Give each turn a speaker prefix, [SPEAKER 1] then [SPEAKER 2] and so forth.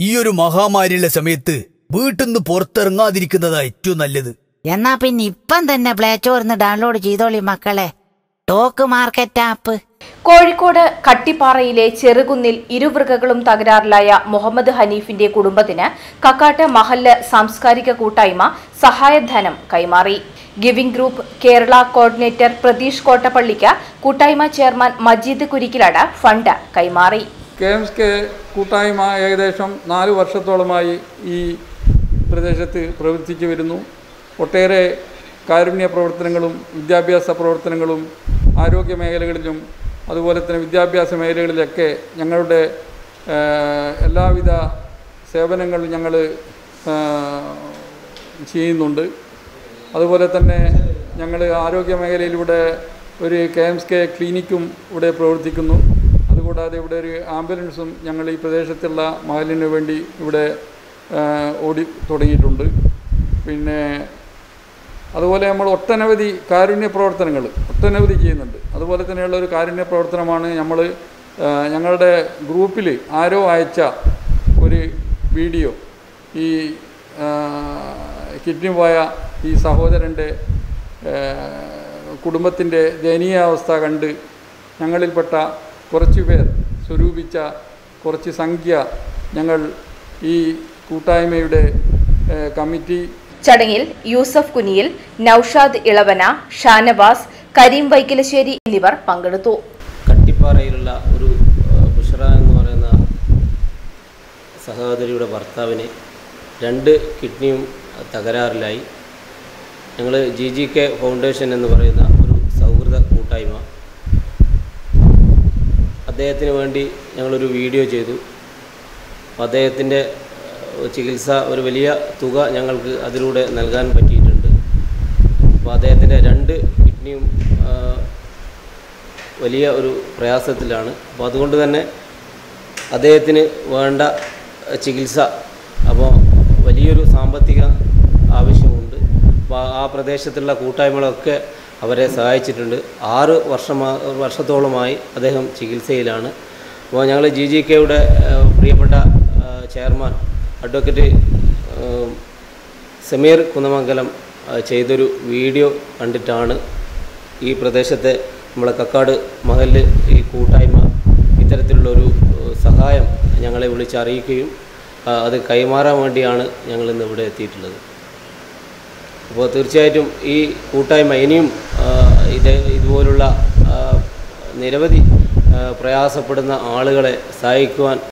[SPEAKER 1] ഈ ഒരു മഹാമാരിയുള്ള സമയത്ത് വീട്ടിൽ നിന്ന് പുറത്തിറങ്ങാതിരിക്കുന്നതാ ഏറ്റവും നല്ലത്
[SPEAKER 2] എന്നാ പിന്നെ ഇപ്പം തന്നെ പ്ലേ സ്റ്റോറിന്ന് ഡൗൺലോഡ് ചെയ്തോളി മക്കളെ ടോക്ക് മാർക്കറ്റ് ആപ്പ്
[SPEAKER 3] കോഴിക്കോട് കട്ടിപ്പാറയിലെ ചെറുകുന്നിൽ ഇരുവൃക്കകളും തകരാറിലായ മുഹമ്മദ് ഹനീഫിന്റെ കുടുംബത്തിന് കക്കാട്ട് മഹല്ല് സാംസ്കാരിക കൂട്ടായ്മ സഹായധനം കൈമാറി giving group Kerala coordinator Pratheesh കോട്ടപ്പള്ളിക്ക് കൂട്ടായ്മ ചെയർമാൻ മജീദ് കുരിക്കിലട ഫണ്ട് കൈമാറി
[SPEAKER 4] കെ എം എസ് കെ കൂട്ടായ്മ ഏകദേശം നാല് വർഷത്തോളമായി ഈ പ്രദേശത്ത് പ്രവർത്തിച്ചു വരുന്നു ഒട്ടേറെ കാരുണ്യ പ്രവർത്തനങ്ങളും വിദ്യാഭ്യാസ പ്രവർത്തനങ്ങളും ആരോഗ്യ മേഖലകളിലും അതുപോലെ തന്നെ വിദ്യാഭ്യാസ മേഖലകളിലൊക്കെ ഞങ്ങളുടെ ആ, എല്ലാവിധ സേവനങ്ങളും ഞങ്ങൾ ചെയ്യുന്നുണ്ട് അതുപോലെ തന്നെ ഞങ്ങൾ ആരോഗ്യ മേഖലയിലൂടെ ഒരു കെ എം എസ് കെ ക്ലിനിക്കും ഇവിടെ പ്രവർത്തിക്കുന്നു അതുകൂടാതെ ഇവിടെ ഒരു ആംബുലൻസും ഞങ്ങൾ ഈ പ്രദേശത്തുള്ള മഹലിന് വേണ്ടി ഇവിടെ ആ, ഓടി തുടങ്ങിയിട്ടുണ്ട് പിന്നെ അതുപോലെ നമ്മൾ ഒട്ടനവധി കാരുണ്യ പ്രവർത്തനങ്ങൾ ഒട്ടനവധി ചെയ്യുന്നുണ്ട് അതുപോലെ തന്നെയുള്ള ഒരു കാരുണ്യ പ്രവർത്തനമാണ് നമ്മൾ ഞങ്ങളുടെ ഗ്രൂപ്പിൽ ആരോ അയച്ച ഒരു വീഡിയോ ഈ കിഡ്നി പോയ ഈ സഹോദരൻ്റെ കുടുംബത്തിൻ്റെ ദയനീയാവസ്ഥ കണ്ട് ഞങ്ങളിൽപ്പെട്ട കുറച്ച് പേർ സ്വരൂപിച്ച കുറച്ച് സംഖ്യ ഞങ്ങൾ ഈ കൂട്ടായ്മയുടെ ഏഹ്, കമ്മിറ്റി
[SPEAKER 3] ചടങ്ങിൽ യൂസഫ് കുനിയിൽ നൌഷാദ് ഇളവന ഷാനവാസ് കരീം വൈക്കലശ്ശേരി എന്നിവർ പങ്കെടുത്തു
[SPEAKER 5] കട്ടിപ്പാറയിലുള്ള ഒരു ആ, ബുഷറ എന്ന് പറയുന്ന സഹോദരിയുടെ ഭർത്താവിന് രണ്ട് കിഡ്നിയും തകരാറിലായി ഞങ്ങൾ ജി ജി കെ ഫൗണ്ടേഷൻ എന്ന് പറയുന്ന ഒരു സൗഹൃദ കൂട്ടായ്മ അദ്ദേഹത്തിന് വേണ്ടി ഞങ്ങളൊരു വീഡിയോ ചെയ്തു അപ്പോൾ അദ്ദേഹത്തിൻ്റെ ഏഹ്, ചികിത്സ ഒരു വലിയ തുക ഞങ്ങൾക്ക് അതിലൂടെ നൽകാൻ പറ്റിയിട്ടുണ്ട് അപ്പോൾ അദ്ദേഹത്തിൻ്റെ രണ്ട് കിഡ്നിയും ആ, വലിയ ഒരു പ്രയാസത്തിലാണ് അപ്പോൾ അതുകൊണ്ട് തന്നെ അദ്ദേഹത്തിന് വേണ്ട ഏഹ്, ചികിത്സ അപ്പോൾ വലിയൊരു സാമ്പത്തിക ആവശ്യമുണ്ട് അപ്പോൾ ആ പ്രദേശത്തുള്ള കൂട്ടായ്മകളൊക്കെ അവരെ സഹായിച്ചിട്ടുണ്ട് ആറ് വർഷമാ വർഷത്തോളമായി അദ്ദേഹം ചികിത്സയിലാണ് അപ്പോൾ ഞങ്ങൾ ജി ജി കെയുടെ പ്രിയപ്പെട്ട ഏഹ്, ചെയർമാൻ അഡ്വക്കേറ്റ് ഏഹ്, സമീർ കുന്നമംഗലം ആ, ചെയ്തൊരു വീഡിയോ കണ്ടിട്ടാണ് ഈ പ്രദേശത്തെ നമ്മളെ കക്കാട് മഹല് ഈ കൂട്ടായ്മ ഇത്തരത്തിലുള്ളൊരു ഏഹ്, സഹായം ഞങ്ങളെ വിളിച്ചറിയിക്കുകയും ആ, അത് കൈമാറാൻ വേണ്ടിയാണ് ഞങ്ങൾ ഇന്ന് ഇവിടെ എത്തിയിട്ടുള്ളത് അപ്പോൾ തീർച്ചയായിട്ടും ഈ കൂട്ടായ്മ ഇനിയും ആ, ഇത് ഇതുപോലുള്ള ആ, നിരവധി ആ, പ്രയാസപ്പെടുന്ന ആളുകളെ സഹായിക്കുവാൻ